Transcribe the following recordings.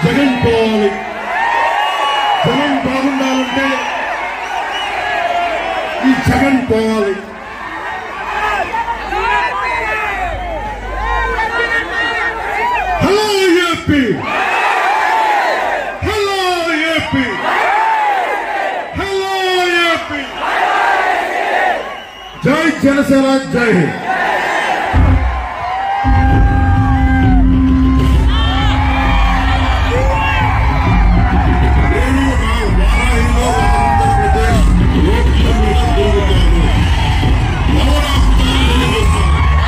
జగన్ పోవాలి జగన్ బాగుండాలంటే ఈ జగన్ పోవాలి hello AP hello AP hello AP జై జనసేన జై హింద్ నేను నా వారాహిలో ఆంధ్రప్రదేశ్ లోక్సభలో తిరుగుతాను. నవరాత్రులు తిరుగుతాను.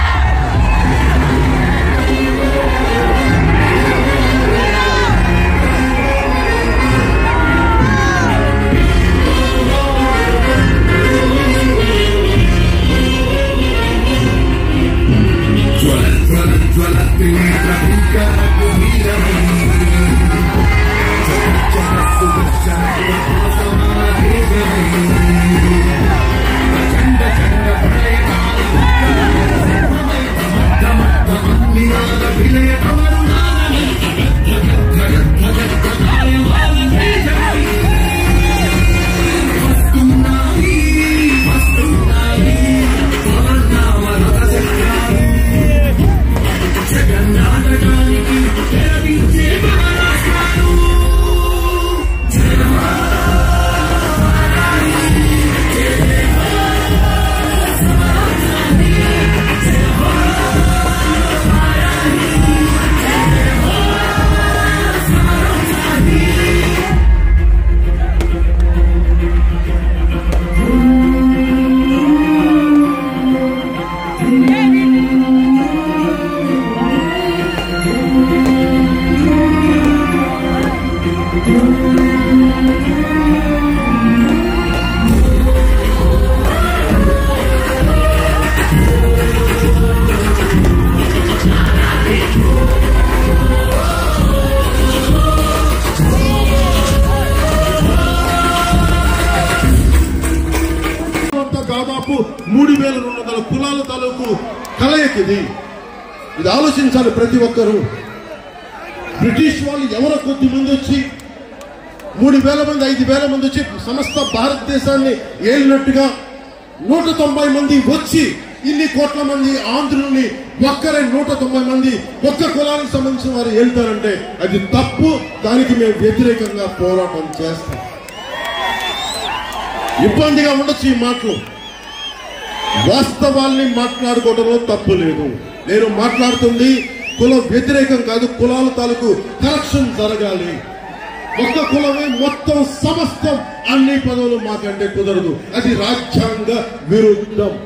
అంతా దాదాపు మూడు వేల రెండు వందల కులాల తాలూకు కలయిక ఇది ఇది ఆలోచించాలి ప్రతి ఒక్కరూ బ్రిటిష్ వాళ్ళు ఎవరో కొద్ది మంది వచ్చి మూడు వేల మంది ఐదు వేల మంది వచ్చి సమస్త భారతదేశాన్ని ఏలినట్టుగా నూట తొంభై మంది వచ్చి ఇన్ని కోట్ల మంది ఆంధ్రుల్ని ఒక్కరే నూట తొంభై మంది ఒక్క కులానికి సంబంధించిన వారు వెళ్తారంటే అది తప్పు దానికి మేము వ్యతిరేకంగా పోరాటం చేస్తాం ఇబ్బందిగా ఉండొచ్చు ఈ మాటలు వాస్తవాల్ని మాట్లాడుకోవడంలో తప్పు లేదు నేను మాట్లాడుతుంది కుల వ్యతిరేకం కాదు కులాల తాలూకు కరెక్షన్ జరగాలి ఒక్క కులమే మొత్తం సమస్తం అన్ని పదవులు మాకంటే కుదరదు అది రాజ్యాంగ విరుద్ధం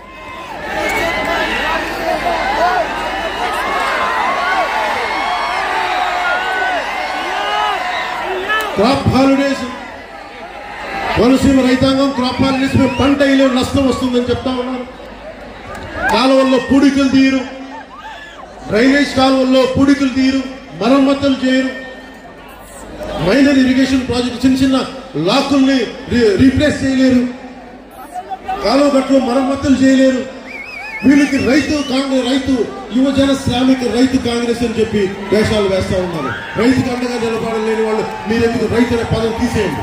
క్రాప్ హాలిడేస్ కోనసీమ రైతాంగం క్రాప్ హాలిడేస్ మీద పంట వేయలేవు నష్టం వస్తుందని చెప్తా ఉన్నారు కాలువల్లో పూడికలు తీయరు డ్రైనేజ్ కాలువల్లో పూడికలు తీయరు మరమ్మతులు చేయరు మైనర్ ఇరిగేషన్ ప్రాజెక్ట్ చిన్న చిన్న లాకుల్ని రీ- రీప్లేస్ చేయలేరు కాలువ గట్లు మరమ్మతులు చేయలేరు వీళ్ళకి రైతు కాంగ్రెస్ రైతు యువజన శ్రామిక రైతు కాంగ్రెస్ అని చెప్పి వేషాలు వేస్తా ఉన్నారు రైతుకు అండగా నిలబడలేని వాళ్ళు మీరెందుకు రైతు అనే పదం తీసేయండి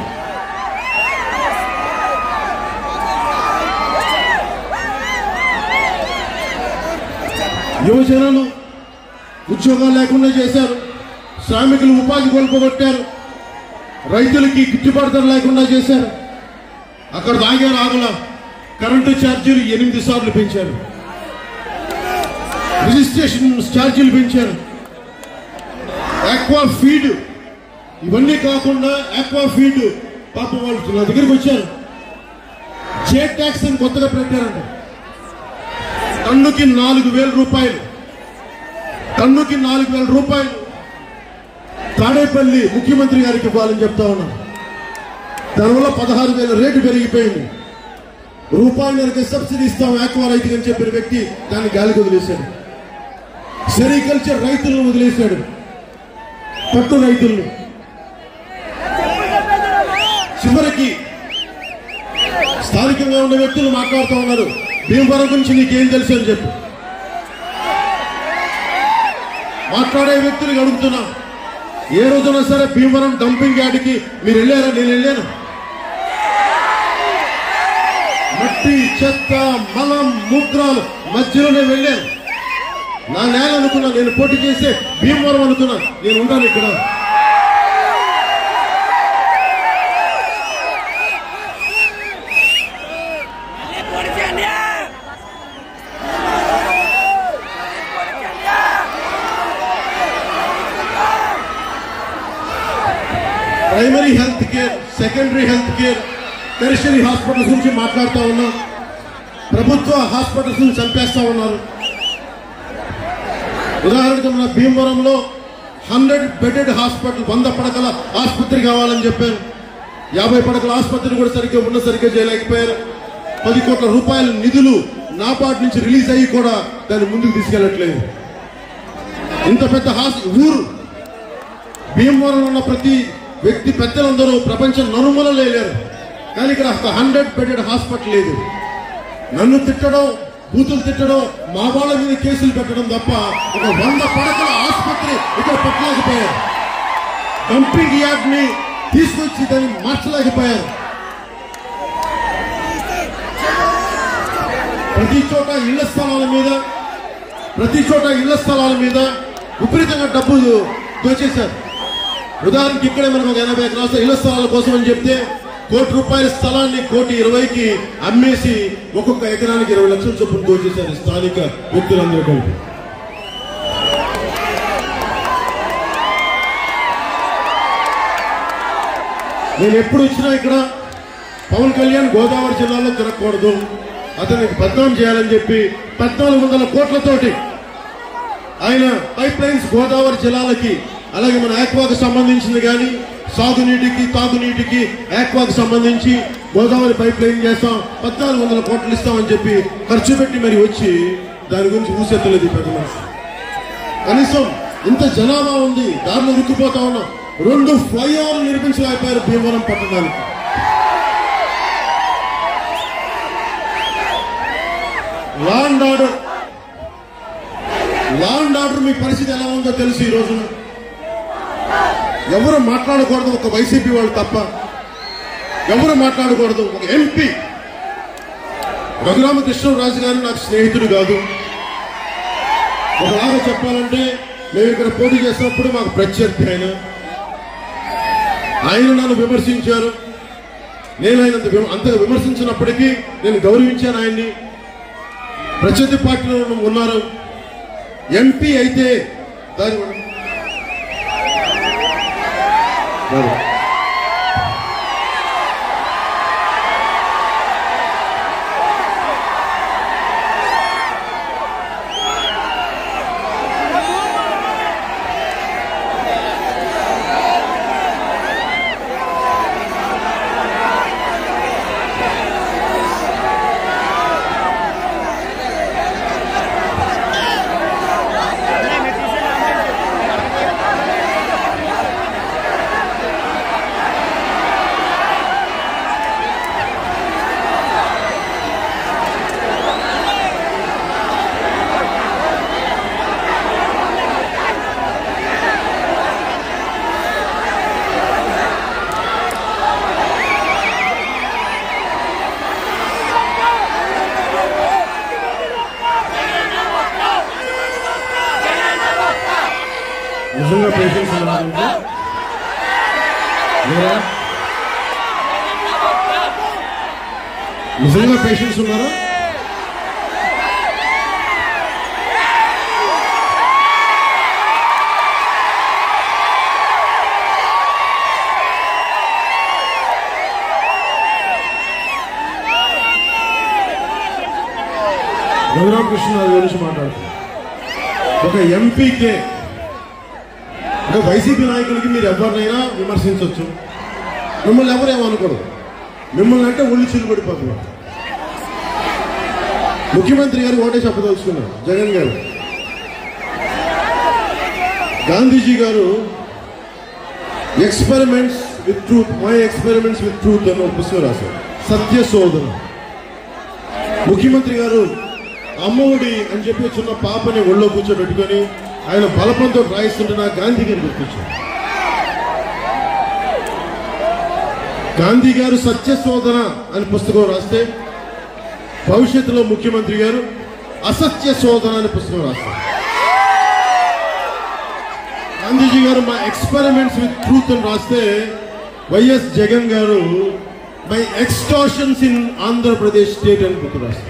యువజనులు ఉద్యోగాలు లేకుండా చేశారు శ్రామికులు ఉపాధి కోల్పోగొట్టారు రైతులకి గిట్టుబాటు ధర లేకుండా చేశారు అక్కడ దాగారు ఆగుల కరెంటు ఛార్జీలు ఎనిమిది సార్లు పెంచారు రిజిస్ట్రేషన్ ఛార్జీలు పెంచారు ఆక్వా ఫీడ్ ఇవన్నీ కాకుండా ఆక్వా ఫీడ్ పాపం వాళ్ళు నా దగ్గరికి వచ్చారు జే ట్యాక్స్ అని కొత్తగా పెట్టారంట టన్నుకి నాలుగు వేల రూపాయలు టన్నుకి నాలుగు వేల రూపాయలు తాడేపల్లి ముఖ్యమంత్రి గారికి ఇవ్వాలని చెప్తా ఉన్నాను దానివల్ల పదహారు వేల రేటు పెరిగిపోయింది రూపాయలకి సబ్సిడీ ఇస్తాం ఆక్వా రైతుకి అని చెప్పిన వ్యక్తి దాన్ని గాలికి వదిలేశాడు సెరికల్చర్ రైతులను వదిలేశాడు పట్టు రైతులను చివరికి స్థానికంగా ఉన్న వ్యక్తులు మాట్లాడుతూ ఉన్నారు భీమవరం గురించి నీకేం తెలుసు అని చెప్పి మాట్లాడే వ్యక్తులకు అడుగుతున్నా ఏ రోజున సరే భీమవరం డంపింగ్ యార్డ్కి మీరు వెళ్ళారా నేను వెళ్ళాను మట్టి చెత్త మలం మూత్రాలు మధ్యలో నేను వెళ్ళాను నా నేల అనుకున్నా నేను పోటీ చేసే భీమవరం అనుకున్నా నేను ఉంటాను ఇక్కడ primary health care secondary health care tertiary hospitals గురించి మాట్లాడుతూ ఉన్నాం ప్రభుత్వ హాస్పిటల్స్ ను చంపేస్తా ఉన్నారు ఉదాహరణకు మన భీమవరంలో హండ్రెడ్ బెడెడ్ హాస్పిటల్ వంద పడకల ఆసుపత్రి కావాలని చెప్పారు యాభై పడకల ఆసుపత్రి కూడా సరిగ్గా ఉన్న సరిగ్గా చేయలేకపోయారు పది కోట్ల రూపాయల నిధులు నాబార్డ్ నుంచి రిలీజ్ అయ్యి కూడా దాన్ని ముందుకు తీసుకెళ్ళట్లేదు ఇంత పెద్ద హాస్ ఊరు భీమవరంలో ఉన్న ప్రతి వ్యక్తి పెద్దలందరూ ప్రపంచం నలుమూలలు లేరు కానీ ఇక్కడ హండ్రెడ్ బెడెడ్ హాస్పిటల్ లేదు నన్ను తిట్టడం బూతులు తిట్టడం మా వాళ్ళ మీద కేసులు పెట్టడం తప్ప ఒక వంద పడకల ఆసుపత్రి ఇక్కడ పెట్టలేకపోయారు డంపింగ్ యార్డ్ ని తీసుకొచ్చి దాన్ని మార్చలేకపోయారు ప్రతి చోట ఇళ్ల స్థలాల మీద ప్రతి చోట ఇళ్ల స్థలాల మీద విపరీతంగా డబ్బులు దోచేశారు ఉదాహరణకి ఇక్కడే మనకు ఒక ఎనభై ఎకరాల ఇళ్ల స్థలాల కోసం అని చెప్తే కోటి రూపాయల స్థలాన్ని కోటి ఇరవైకి అమ్మేసి ఒక్కొక్క ఎకరానికి ఇరవై లక్షల చొప్పున దోచేశారు స్థానిక వ్యక్తులందరూ కలిపి నేను ఎప్పుడు వచ్చినా ఇక్కడ పవన్ కళ్యాణ్ గోదావరి జిల్లాలో తిరగకూడదు అతనికి బద్నాం చేయాలని చెప్పి పద్నాలుగు వందల కోట్లతోటి ఆయన పైప్ లైన్స్ గోదావరి జిల్లాలకి అలాగే మన ఆక్వాకు సంబంధించింది కానీ సాగునీటికి తాగునీటికి ఆక్వాకు సంబంధించి గోదావరి పైప్ లైన్ చేస్తాం పద్నాలుగు వందల కోట్లు ఇస్తామని చెప్పి ఖర్చు పెట్టి మరి వచ్చి దాని గురించి ఊసెత్తలేదు ఈ పెద్ద మనిషి కనీసం ఇంత జనాభా ఉంది దారిలో ఉరికిపోతా ఉన్నాం రెండు ఫ్లైఓవర్లు నిర్మించలేకపోయారు భీమవరం పట్టణానికి law and order law and order మీ పరిస్థితి ఎలా ఉందో తెలుసు ఈ రోజున ఎవరు మాట్లాడకూడదు ఒక వైసీపీ వాళ్ళు తప్ప ఎవరు మాట్లాడకూడదు ఒక ఎంపీ రఘురామకృష్ణరాజు గారు నాకు స్నేహితుడు కాదు ఒకలాగా చెప్పాలంటే మేము ఇక్కడ పోటీ చేసినప్పుడు మాకు ప్రత్యర్థి ఆయన ఆయన నన్ను విమర్శించారు నేను ఆయన అంత విమ- అంతగా విమర్శించినప్పటికీ నేను గౌరవించాను ఆయన్ని ప్రత్యర్థి పార్టీలో ఉన్నారు ఎంపీ అయితే దాని రాదు. నిజంగా పేషెన్స్ ఉన్నారంటే లేరా నిజంగా పేషెన్స్ ఉన్నారా రఘురామకృష్ణ గురించి మాట్లాడుతున్నారు ఒక ఎంపీకే అంటే వైసీపీ నాయకులకి మీరు ఎవరినైనా విమర్శించవచ్చు మిమ్మల్ని ఎవరేమో అనకూడదు మిమ్మల్ని అంటే ఒళ్ళు చిల్లుపడిపోతున్నారు ముఖ్యమంత్రి గారు ఓటే చెప్పదలుచుకున్నారు Jagan garu Gandhiji garu experiments with truth my experiments with truth అని ఒక పుస్తకం రాశారు సత్య శోధన ముఖ్యమంత్రి గారు అమ్మఒడి అని చెప్పి చిన్న పాపని ఒళ్ళో కూర్చోబెట్టుకొని ఆయన బలపంతో రాయిస్తుంటే నాకు గాంధీ గారు గుర్తొచ్చారు గాంధీ గారు సత్యశోధన అని పుస్తకం రాస్తే భవిష్యత్తులో ముఖ్యమంత్రి గారు అసత్య శోధన అనే పుస్తకం రాస్తారు గాంధీజీ గారు మా ఎక్స్పెరిమెంట్స్ విత్ ట్రూత్ అని రాస్తే YS Jagan garu my extortions in Andhra Pradesh state అని బుక్ రాస్తారు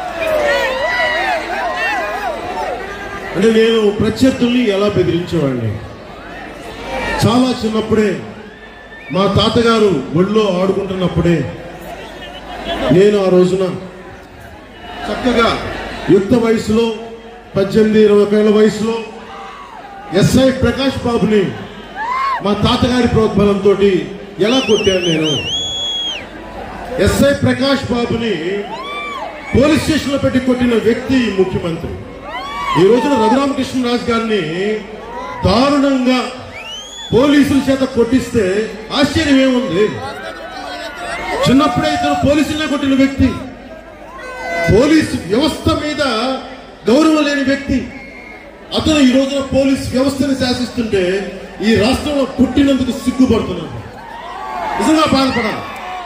అంటే నేను ప్రత్యర్థుల్ని ఎలా బెదిరించేవాడిని చాలా చిన్నప్పుడే మా తాతగారు ఒళ్ళో ఆడుకుంటున్నప్పుడే నేను ఆ రోజున చక్కగా యుక్త వయసులో పద్దెనిమిది ఇరవై ఏళ్ళ వయసులో ఎస్ఐ ప్రకాష్ బాబుని మా తాతగారి ప్రోద్బలంతో ఎలా కొట్టాను నేను ఎస్ఐ ప్రకాష్ బాబుని పోలీస్ స్టేషన్లో పెట్టి కొట్టిన వ్యక్తి ముఖ్యమంత్రి ఈ రోజున రఘురామకృష్ణరాజు గారిని దారుణంగా పోలీసుల చేత కొట్టిస్తే ఆశ్చర్యం ఏముంది చిన్నప్పుడే ఇతను పోలీసులనే కొట్టిన వ్యక్తి పోలీసు వ్యవస్థ మీద గౌరవం లేని వ్యక్తి అతను ఈ రోజున పోలీస్ వ్యవస్థని శాసిస్తుంటే ఈ రాష్ట్రంలో పుట్టినందుకు సిగ్గుపడుతున్నాడు నిజంగా బాధపడాలి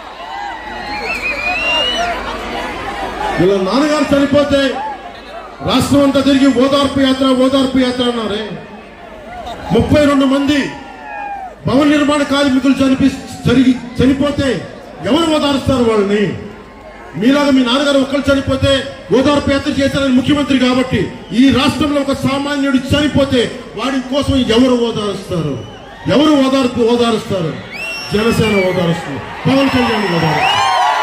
వీళ్ళ నాన్నగారు చనిపోతే రాష్ట్రం అంతా తిరిగి ఓదార్పు యాత్ర ఓదార్పు యాత్ర అన్నారే ముప్పై రెండు మంది భవన నిర్మాణ కార్మికులు చనిపి జరిగి చనిపోతే ఎవరు ఓదారుస్తారు వాళ్ళని మీలాగా మీ నాన్నగారు ఒక్కరు చనిపోతే ఓదార్పు యాత్ర చేశారని ముఖ్యమంత్రి కాబట్టి ఈ రాష్ట్రంలో ఒక సామాన్యుడు చనిపోతే వాడి కోసం ఎవరు ఓదారుస్తారు ఎవరు ఓదార్పు ఓదారుస్తారు జనసేన ఓదారుస్తుంది పవన్ కళ్యాణ్ ఓదారుస్తారు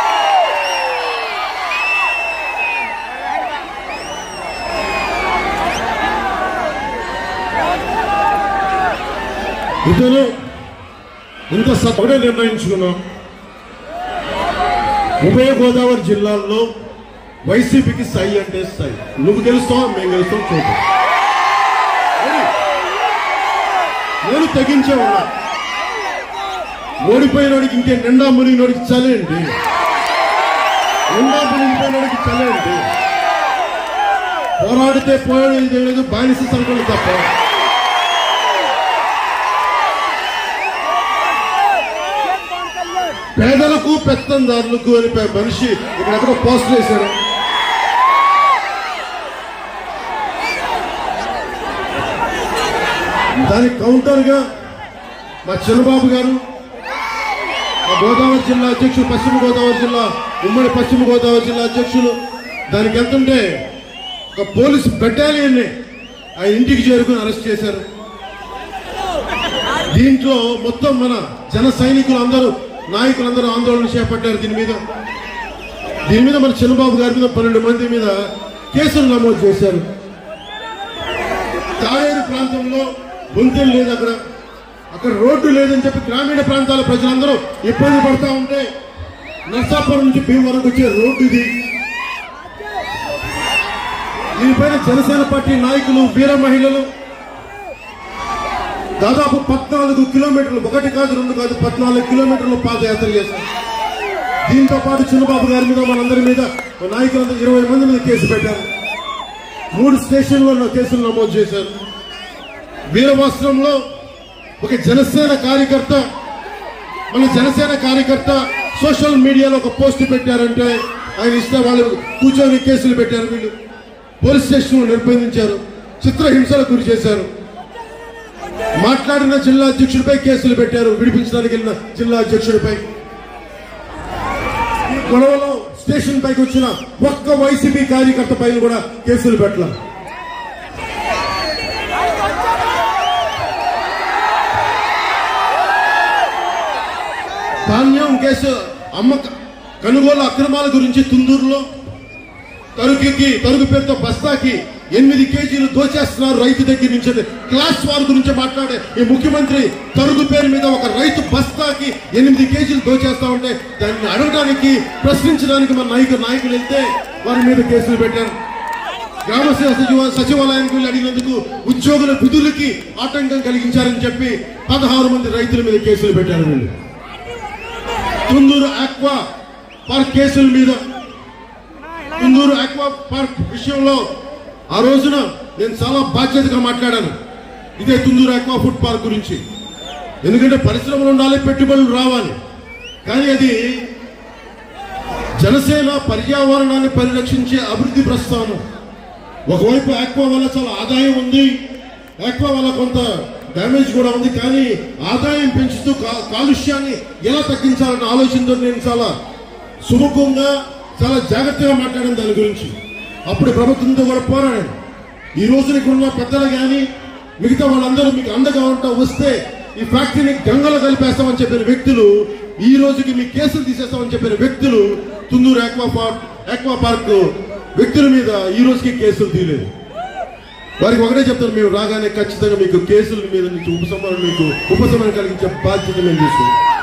ఇతను ఇంత సత్వడే నిర్ణయించుకున్నాం ఉభయ గోదావరి జిల్లాల్లో వైసీపీకి సై అంటే సై నువ్వు గెలుస్తావా మేము గెలుస్తాం చూద్దాం నేను తెగించే ఉన్నా ఓడిపోయినోడికి ఇంకే నిండా మునిగినోడికి చలేండి నిండా మునిగిపోయినోడికి చలేండి పోరాడితే పోయేది లేదు బానిస సంఖ్యలు తప్ప పేదలకు పెత్తందారులకు అని పే- మనిషి ఇక్కడ ఎక్కడో పోస్ట్ వేశారు దానికి కౌంటర్ గా మా చిన్నబాబు గారు మా గోదావరి జిల్లా అధ్యక్షులు పశ్చిమ గోదావరి జిల్లా ఉమ్మడి పశ్చిమ గోదావరి జిల్లా అధ్యక్షులు దానికి వెళ్తుంటే ఒక పోలీసు బెటాలియన్ ఆయన ఇంటికి చేరుకుని అరెస్ట్ చేశారు దీంట్లో మొత్తం మన జన సైనికులు అందరూ నాయకులందరూ ఆందోళన చేపట్టారు దీని మీద దీని మీద మన చంద్రబాబు గారి మీద పన్నెండు మంది మీద కేసులు నమోదు చేశారు తాడేరు ప్రాంతంలో గుంతలు లేదు అక్కడ అక్కడ రోడ్డు లేదని చెప్పి గ్రామీణ ప్రాంతాల ప్రజలందరూ ఇబ్బంది పడతా ఉంటే నర్సాపురం నుంచి భీమవరం వచ్చే రోడ్డు ఇది దీనిపైన జనసేన పార్టీ నాయకులు వీర మహిళలు దాదాపు పద్నాలుగు కిలోమీటర్లు ఒకటి కాదు రెండు కాదు పద్నాలుగు కిలోమీటర్లు పాదయాత్ర చేశారు దీంతో పాటు చిన్నబాబు గారి మీద మనందరి మీద మా నాయకులందరూ ఇరవై మంది మీద కేసు పెట్టారు మూడు స్టేషన్లలో కేసులు నమోదు చేశారు వీరవస్త్రంలో ఒక జనసేన కార్యకర్త మన జనసేన కార్యకర్త సోషల్ మీడియాలో ఒక పోస్ట్ పెట్టారంటే ఆయన ఇస్తే వాళ్ళు కూర్చొని కేసులు పెట్టారు వీళ్ళు పోలీస్ స్టేషన్లో నిర్బంధించారు చిత్రహింసలకు గురి చేశారు మాట్లాడిన జిల్లా అధ్యక్షుడిపై కేసులు పెట్టారు విడిపించడానికి వెళ్ళిన జిల్లా అధ్యక్షుడిపై ఈ గొడవలో స్టేషన్ పైకి వచ్చిన ఒక్క వైసీపీ కార్యకర్త పైన కూడా కేసులు పెట్టాల ధాన్యం కేసు అమ్మక కొనుగోలు అక్రమాల గురించి తుందూరులో తరుగుకి తరుగు పేరుతో బస్తాకి ఎనిమిది కేజీలు దోచేస్తున్నారు రైతు దగ్గర నుంచి అని క్లాస్ వార్ గురించి మాట్లాడే ఈ ముఖ్యమంత్రి తరుగు పేరు మీద ఒక రైతు బస్తాకి ఎనిమిది కేజీలు దోచేస్తా ఉంటే దాన్ని అడగడానికి ప్రశ్నించడానికి మన నాయకులు నాయకులు వెళ్తే వారి మీద కేసులు పెట్టారు గ్రామ సేవ సచివ సచివాలయానికి వెళ్ళి అడిగినందుకు ఉద్యోగుల విధులకి ఆటంకం కలిగించారని చెప్పి పదహారు మంది రైతుల మీద కేసులు పెట్టారు వీళ్ళు తుందూరు ఆక్వా పార్క్ కేసుల మీద కుందూరు ఆక్వా పార్క్ విషయంలో ఆ రోజున నేను చాలా బాధ్యతగా మాట్లాడాను ఇదే తుందూరు ఆక్వా ఫుడ్ పార్క్ గురించి ఎందుకంటే పరిశ్రమలు ఉండాలి పెట్టుబడులు రావాలి కానీ అది జనసేన పర్యావరణాన్ని పరిరక్షించే అభివృద్ధి ప్రస్థానం ఒకవైపు ఆక్వా వల్ల చాలా ఆదాయం ఉంది ఆక్వా వల్ల కొంత డ్యామేజ్ కూడా ఉంది కానీ ఆదాయం పెంచుతూ కా- కాలుష్యాన్ని ఎలా తగ్గించాలన్న ఆలోచనతో నేను చాలా సుముఖంగా చాలా జాగ్రత్తగా మాట్లాడాను దాని గురించి అప్పుడు ప్రభుత్వంతో కూడా పోరాడాను ఈ రోజున ఇక్కడ ఉన్న పెద్దలు కానీ మిగతా వాళ్ళందరూ మీకు అండగా ఉంటా వస్తే ఈ ఫ్యాక్టరీని గంగలో కలిపేస్తామని చెప్పిన వ్యక్తులు ఈ రోజుకి మీ కేసులు తీసేస్తామని చెప్పిన వ్యక్తులు Tunduru aqua park aqua park వ్యక్తుల మీద ఈ రోజుకి కేసులు తీయలేదు వారికి ఒకటే చెప్తాను మేము రాగానే ఖచ్చితంగా మీకు కేసుల మీద నుంచి ఉపశమనం మీకు ఉపశమనం కలిగించే బాధ్యత మేము తీసుకుంటాం